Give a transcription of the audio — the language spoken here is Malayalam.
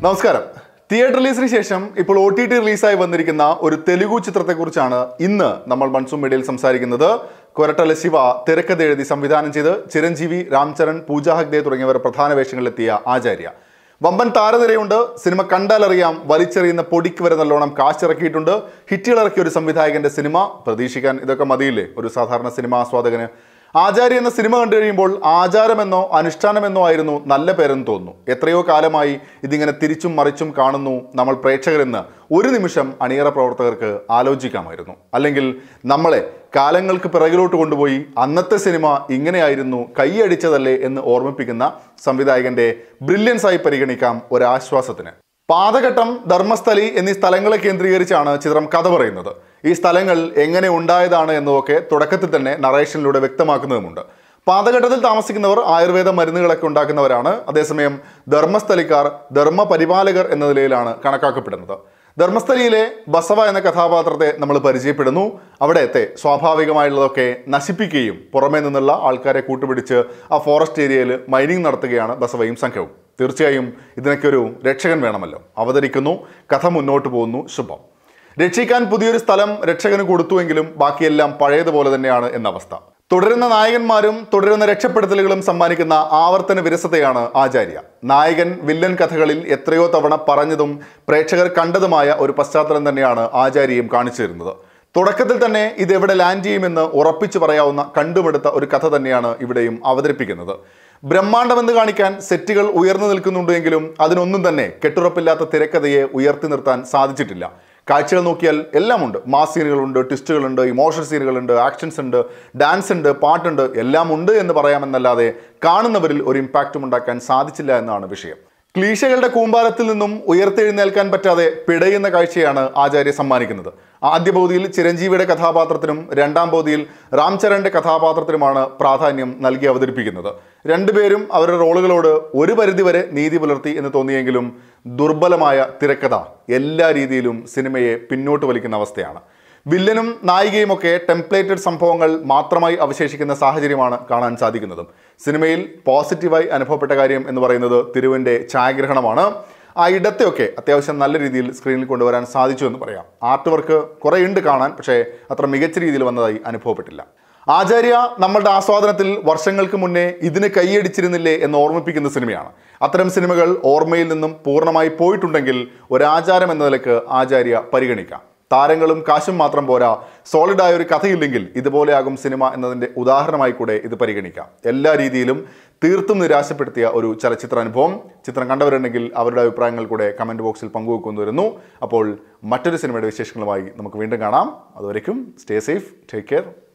നമസ്കാരം തിയേറ്റർ റിലീസിന് ശേഷം ഇപ്പോൾ ഒ ടി ടി റിലീസായി വന്നിരിക്കുന്ന ഒരു തെലുഗു ചിത്രത്തെക്കുറിച്ചാണ് ഇന്ന് നമ്മൾ മൺസൂൺ മീഡിയയിൽ സംസാരിക്കുന്നത് കൊരട്ടല ശിവ തിരക്കഥ എഴുതി സംവിധാനം ചെയ്ത് ചിരഞ്ജീവി രാംചരൺ പൂജ ഹഗ്ദേ തുടങ്ങിയവർ പ്രധാന വേഷങ്ങളിലെത്തിയ ആചാര്യ വമ്പൻ താരനിരയുണ്ട് സിനിമ കണ്ടാലറിയാം വലിച്ചെറിയുന്ന പൊടിക്ക് വരെ നല്ലോണം കാശിറക്കിയിട്ടുണ്ട് ഹിറ്റുകൾ ഇറക്കിയ ഒരു സംവിധായകന്റെ സിനിമ പ്രതീക്ഷിക്കാൻ ഇതൊക്കെ മതിയില്ലേ ഒരു സാധാരണ സിനിമ ആസ്വാദകന് ആചാര്യ എന്ന സിനിമ കണ്ടു കഴിയുമ്പോൾ ആചാരമെന്നോ അനുഷ്ഠാനമെന്നോ ആയിരുന്നു നല്ല പേരെന്ന് തോന്നുന്നു എത്രയോ കാലമായി ഇതിങ്ങനെ തിരിച്ചും മറിച്ചും കാണുന്നു നമ്മൾ പ്രേക്ഷകരെന്ന് ഒരു നിമിഷം അണിയറ പ്രവർത്തകർക്ക് ആലോചിക്കാമായിരുന്നു അല്ലെങ്കിൽ നമ്മളെ കാലങ്ങൾക്ക് പിറകിലോട്ട് കൊണ്ടുപോയി അന്നത്തെ സിനിമ ഇങ്ങനെയായിരുന്നു കൈയടിച്ചതല്ലേ എന്ന് ഓർമ്മിപ്പിക്കുന്ന സംവിധായകന്റെ ബ്രില്യൻസ് ആയി പരിഗണിക്കാം ഒരാശ്വാസത്തിന് പാതഘട്ടം ധർമ്മസ്ഥലി എന്നീ സ്ഥലങ്ങളെ കേന്ദ്രീകരിച്ചാണ് ചിത്രം കഥ പറയുന്നത് ഈ സ്ഥലങ്ങൾ എങ്ങനെ ഉണ്ടായതാണ് എന്നതൊക്കെ തുടക്കത്തിൽ തന്നെ നറേഷനിലൂടെ വ്യക്തമാക്കുന്നതുമുണ്ട് പാതഘട്ടത്തിൽ താമസിക്കുന്നവർ ആയുർവേദ മരുന്നുകളൊക്കെ ഉണ്ടാക്കുന്നവരാണ് അതേസമയം ധർമ്മസ്ഥലിക്കാർ ധർമ്മ പരിപാലകർ എന്ന നിലയിലാണ് കണക്കാക്കപ്പെടുന്നത് ധർമ്മസ്ഥലിയിലെ ബസവ എന്ന കഥാപാത്രത്തെ നമ്മൾ പരിചയപ്പെടുന്നു അവിടത്തെ സ്വാഭാവികമായുള്ളതൊക്കെ നശിപ്പിക്കുകയും പുറമേ നിന്നുള്ള ആൾക്കാരെ കൂട്ടുപിടിച്ച് ആ ഫോറസ്റ്റ് ഏരിയയിൽ മൈനിങ് നടത്തുകയാണ് ബസവയും സംഘവും തീർച്ചയായും ഇതിനൊക്കെ ഒരു രക്ഷകൻ വേണമല്ലോ അവതരിക്കുന്നു കഥ മുന്നോട്ട് പോകുന്നു ശുഭം രക്ഷിക്കാൻ പുതിയൊരു സ്ഥലം രക്ഷകന് കൊടുത്തുവെങ്കിലും ബാക്കിയെല്ലാം പഴയതുപോലെ തന്നെയാണ് എന്ന അവസ്ഥ തുടരുന്ന നായകന്മാരും തുടരുന്ന രക്ഷപ്പെടുത്തലുകളും സമ്മാനിക്കുന്ന ആവർത്തന വിരസതയാണ് ആചാര്യ നായകൻ വില്ലൻ കഥകളിൽ എത്രയോ തവണ പറഞ്ഞതും പ്രേക്ഷകർ കണ്ടതുമായ ഒരു പശ്ചാത്തലം തന്നെയാണ് ആചാര്യയും കാണിച്ചു തരുന്നത് തുടക്കത്തിൽ തന്നെ ഇത് എവിടെ ലാൻഡ് ചെയ്യുമെന്ന് ഉറപ്പിച്ചു പറയാവുന്ന കണ്ടുമെടുത്ത ഒരു കഥ തന്നെയാണ് ഇവിടെയും അവതരിപ്പിക്കുന്നത് ബ്രഹ്മാണ്ഡമെന്ന് കാണിക്കാൻ സെറ്റുകൾ ഉയർന്നു നിൽക്കുന്നുണ്ടെങ്കിലും അതിനൊന്നും തന്നെ കെട്ടുറപ്പില്ലാത്ത തിരക്കഥയെ ഉയർത്തി നിർത്താൻ സാധിച്ചിട്ടില്ല കാഴ്ചകൾ നോക്കിയാൽ എല്ലാം ഉണ്ട് മാസ് സീനുകളുണ്ട് ട്വിസ്റ്റുകളുണ്ട് ഇമോഷണൽ സീനുകളുണ്ട് ആക്ഷൻസ് ഉണ്ട് ഡാൻസ് ഉണ്ട് പാട്ടുണ്ട് എല്ലാം ഉണ്ട് എന്ന് പറയാമെന്നല്ലാതെ കാണുന്നവരിൽ ഒരു ഇമ്പാക്റ്റും ഉണ്ടാക്കാൻ സാധിച്ചില്ല എന്നാണ് വിഷയം ക്ലീശകളുടെ കൂമ്പാരത്തിൽ നിന്നും ഉയർത്തെഴുന്നേൽക്കാൻ പറ്റാതെ പിടയുന്ന കാഴ്ചയാണ് ആചാര്യ സമ്മാനിക്കുന്നത് ആദ്യ പകുതിയിൽ ചിരഞ്ജീവിയുടെ കഥാപാത്രത്തിനും രണ്ടാം പകുതിയിൽ രാംചരന്റെ കഥാപാത്രത്തിനുമാണ് പ്രാധാന്യം നൽകി അവതരിപ്പിക്കുന്നത് രണ്ടുപേരും അവരുടെ റോളുകളോട് ഒരു പരിധിവരെ നീതി പുലർത്തി എന്ന് തോന്നിയെങ്കിലും ദുർബലമായ തിരക്കഥ എല്ലാ രീതിയിലും സിനിമയെ പിന്നോട്ട് വലിക്കുന്ന അവസ്ഥയാണ് വില്ലനും നായികയുമൊക്കെ ടെംപ്ലേറ്റഡ് സംഭവങ്ങൾ മാത്രമായി അവശേഷിക്കുന്ന സാഹചര്യമാണ് കാണാൻ സാധിക്കുന്നതും സിനിമയിൽ പോസിറ്റീവായി അനുഭവപ്പെട്ട കാര്യം എന്ന് പറയുന്നത് തിരുവിൻ്റെ ഛായാഗ്രഹണമാണ് ആ ഇടത്തെയൊക്കെ അത്യാവശ്യം നല്ല രീതിയിൽ സ്ക്രീനിൽ കൊണ്ടുവരാൻ സാധിച്ചു എന്ന് പറയാം ആർട്ട് വർക്ക് കുറേ ഉണ്ട് കാണാൻ പക്ഷേ അത്ര മികച്ച രീതിയിൽ വന്നതായി അനുഭവപ്പെട്ടില്ല ആചാര്യ നമ്മളുടെ ആസ്വാദനത്തിൽ വർഷങ്ങൾക്ക് മുന്നേ ഇതിന് കൈയടിച്ചിരുന്നില്ലേ എന്ന് ഓർമ്മിപ്പിക്കുന്ന സിനിമയാണ് അത്തരം സിനിമകൾ ഓർമ്മയിൽ നിന്നും പൂർണ്ണമായി പോയിട്ടുണ്ടെങ്കിൽ ഒരാചാരം എന്ന നിലക്ക് ആചാര്യ പരിഗണിക്കാം താരങ്ങളും കാശും മാത്രം പോരാ സോളിഡായ ഒരു കഥയില്ലെങ്കിൽ ഇതുപോലെയാകും സിനിമ എന്നതിൻ്റെ ഉദാഹരണമായി കൂടെ ഇത് പരിഗണിക്കാം എല്ലാ രീതിയിലും തീർത്തും നിരാശപ്പെടുത്തിയ ഒരു ചലച്ചിത്ര അനുഭവം ചിത്രം കണ്ടവരുണ്ടെങ്കിൽ അവരുടെ അഭിപ്രായങ്ങൾ കൂടെ കമൻറ്റ് ബോക്സിൽ പങ്കുവെക്കുന്നു വരുന്നു അപ്പോൾ മറ്റൊരു സിനിമയുടെ വിശേഷങ്ങളുമായി നമുക്ക് വീണ്ടും കാണാം അതുവരയ്ക്കും സ്റ്റേ സേഫ് ടേക്ക് കെയർ